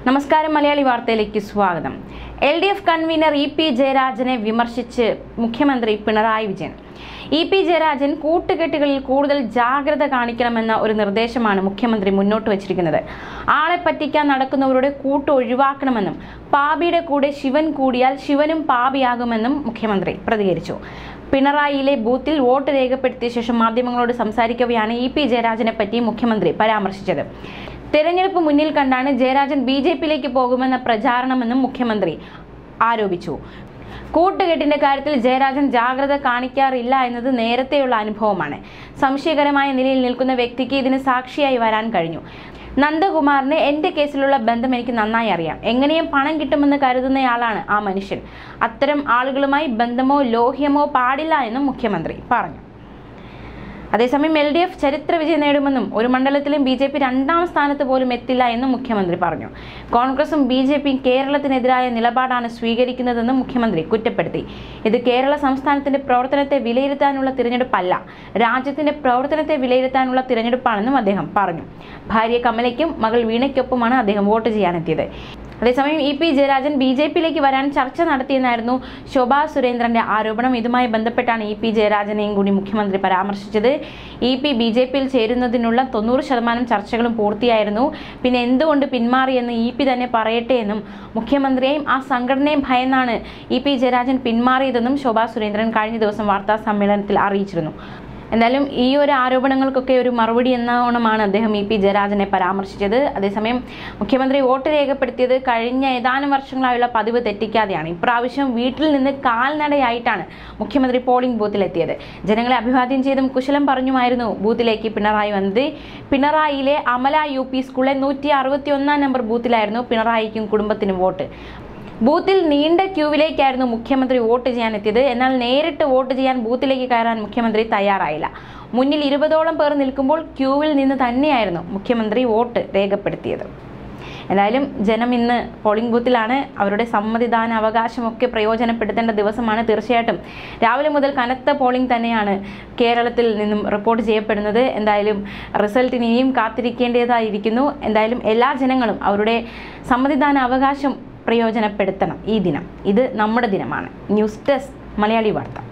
നമസ്കാരം മലയാളി വാർത്തയിലേക്ക് സ്വാഗതം L D F convener E P ജയരാജനെ വിമർശിച്ച് മുഖ്യമന്ത്രി പിണറായി വിജയൻ ഇ പി ജയരാജൻ കൂട്ടുകെട്ടുകളിൽ കൂടുതൽ ജാഗ്രത കാണിക്കണമെന്ന ഒരു നിർദ്ദേശമാണ് മുഖ്യമന്ത്രി മുന്നോട്ട് വച്ചിരിക്കുന്നത് ആളെ പറ്റിക്കാൻ നടക്കുന്നവരുടെ കൂട്ട് ഒഴിവാക്കണമെന്നും പാപിയുടെ കൂടെ ശിവൻ കൂടിയാൽ ശിവനും പാപിയാകുമെന്നും മുഖ്യമന്ത്രി പ്രതികരിച്ചു പിണറായിയിലെ ബൂത്തിൽ വോട്ട് രേഖപ്പെടുത്തിയ ശേഷം മാധ്യമങ്ങളോട് സംസാരിക്കവെയാണ് ഇ പി ജയരാജനെ പറ്റി മുഖ്യമന്ത്രി പരാമർശിച്ചത് തെരഞ്ഞെടുപ്പ് മുന്നിൽ കണ്ടാണ് ജയരാജൻ ബി ജെ പിയിലേക്ക് പോകുമെന്ന പ്രചാരണമെന്നും മുഖ്യമന്ത്രി ആരോപിച്ചു കൂട്ടുകെട്ടിന്റെ കാര്യത്തിൽ ജയരാജൻ ജാഗ്രത കാണിക്കാറില്ല എന്നത് നേരത്തെയുള്ള അനുഭവമാണ് സംശയകരമായ നിലയിൽ നിൽക്കുന്ന വ്യക്തിക്ക് ഇതിന് സാക്ഷിയായി വരാൻ കഴിഞ്ഞു നന്ദകുമാറിന് എൻ്റെ കേസിലുള്ള ബന്ധം എനിക്ക് നന്നായി അറിയാം എങ്ങനെയും പണം കിട്ടുമെന്ന് കരുതുന്നയാളാണ് ആ മനുഷ്യൻ അത്തരം ആളുകളുമായി ബന്ധമോ ലോഹ്യമോ പാടില്ല എന്നും മുഖ്യമന്ത്രി പറഞ്ഞു അതേസമയം എൽ ഡി എഫ് ചരിത്ര വിജയം നേടുമെന്നും ഒരു മണ്ഡലത്തിലും ബി ജെ പി രണ്ടാം സ്ഥാനത്ത് പോലും എത്തില്ല എന്നും മുഖ്യമന്ത്രി പറഞ്ഞു കോൺഗ്രസും ബി ജെ പിയും കേരളത്തിനെതിരായ നിലപാടാണ് സ്വീകരിക്കുന്നതെന്നും മുഖ്യമന്ത്രി കുറ്റപ്പെടുത്തി ഇത് കേരള സംസ്ഥാനത്തിന്റെ പ്രവർത്തനത്തെ വിലയിരുത്താനുള്ള തിരഞ്ഞെടുപ്പല്ല രാജ്യത്തിന്റെ പ്രവർത്തനത്തെ വിലയിരുത്താനുള്ള തിരഞ്ഞെടുപ്പാണെന്നും അദ്ദേഹം പറഞ്ഞു ഭാര്യ കമലയ്ക്കും മകൾ വീണയ്ക്കൊപ്പമാണ് അദ്ദേഹം വോട്ട് ചെയ്യാനെത്തിയത് അതേസമയം E P Jayarajan B J പിയിലേക്ക് വരാൻ ചർച്ച നടത്തിയെന്നായിരുന്നു ശോഭാ സുരേന്ദ്രന്റെ ആരോപണം ഇതുമായി ബന്ധപ്പെട്ടാണ് ഇ പി ജയരാജനെയും കൂടി മുഖ്യമന്ത്രി പരാമർശിച്ചത് ഇ പി ബി ജെ പിയിൽ ചേരുന്നതിനുള്ള തൊണ്ണൂറ് ശതമാനം ചർച്ചകളും പൂർത്തിയായിരുന്നു പിന്നെ എന്തുകൊണ്ട് പിന്മാറിയെന്ന് ഇ പി തന്നെ പറയട്ടെ എന്നും മുഖ്യമന്ത്രിയെയും ആ സംഘടനയും ഭയന്നാണ് ഇ പി ജയരാജൻ പിന്മാറിയതെന്നും ശോഭാ സുരേന്ദ്രൻ കഴിഞ്ഞ ദിവസം വാർത്താ സമ്മേളനത്തിൽ അറിയിച്ചിരുന്നു എന്തായാലും ഈ ഒരു ആരോപണങ്ങൾക്കൊക്കെ ഒരു മറുപടി എന്നോണമാണ് അദ്ദേഹം ഇ പി ജയരാജനെ പരാമർശിച്ചത് അതേസമയം മുഖ്യമന്ത്രി വോട്ട് രേഖപ്പെടുത്തിയത് കഴിഞ്ഞ ഏതാനും വർഷങ്ങളായുള്ള പതിവ് തെറ്റിക്കാതെയാണ് ഇപ്രാവശ്യം വീട്ടിൽ നിന്ന് കാൽനടയായിട്ടാണ് മുഖ്യമന്ത്രി പോളിംഗ് ബൂത്തിലെത്തിയത് ജനങ്ങളെ അഭിവാദ്യം ചെയ്തും കുശലം പറഞ്ഞുമായിരുന്നു ബൂത്തിലേക്ക് പിണറായി വന്നത് പിണറായിയിലെ അമല യു പി സ്കൂളിലെ നൂറ്റി അറുപത്തി ഒന്നാം നമ്പർ ബൂത്തിലായിരുന്നു പിണറായിക്കും കുടുംബത്തിനും വോട്ട് ബൂത്തിൽ നീണ്ട ക്യൂവിലേക്കായിരുന്നു മുഖ്യമന്ത്രി വോട്ട് ചെയ്യാൻ എത്തിയത് എന്നാൽ നേരിട്ട് വോട്ട് ചെയ്യാൻ ബൂത്തിലേക്ക് കയറാൻ മുഖ്യമന്ത്രി തയ്യാറായില്ല മുന്നിൽ ഇരുപതോളം പേർ നിൽക്കുമ്പോൾ ക്യൂവിൽ നിന്ന് തന്നെയായിരുന്നു മുഖ്യമന്ത്രി വോട്ട് രേഖപ്പെടുത്തിയത് എന്തായാലും ജനം ഇന്ന് പോളിംഗ് ബൂത്തിലാണ് അവരുടെ സമ്മതിദാന അവകാശമൊക്കെ പ്രയോജനപ്പെടുത്തേണ്ട ദിവസമാണ് തീർച്ചയായിട്ടും രാവിലെ മുതൽ കനത്ത പോളിംഗ് തന്നെയാണ് കേരളത്തിൽ നിന്നും റിപ്പോർട്ട് ചെയ്യപ്പെടുന്നത് എന്തായാലും റിസൾട്ടിന് ഇനിയും കാത്തിരിക്കേണ്ടതായിരിക്കുന്നു എന്തായാലും എല്ലാ ജനങ്ങളും അവരുടെ സമ്മതിദാന അവകാശം പ്രയോജനപ്പെടുത്തണം ഈ ദിനം ഇത് നമ്മുടെ ദിനമാണ് ന്യൂസ് ഡെസ്ക് മലയാളി വാർത്ത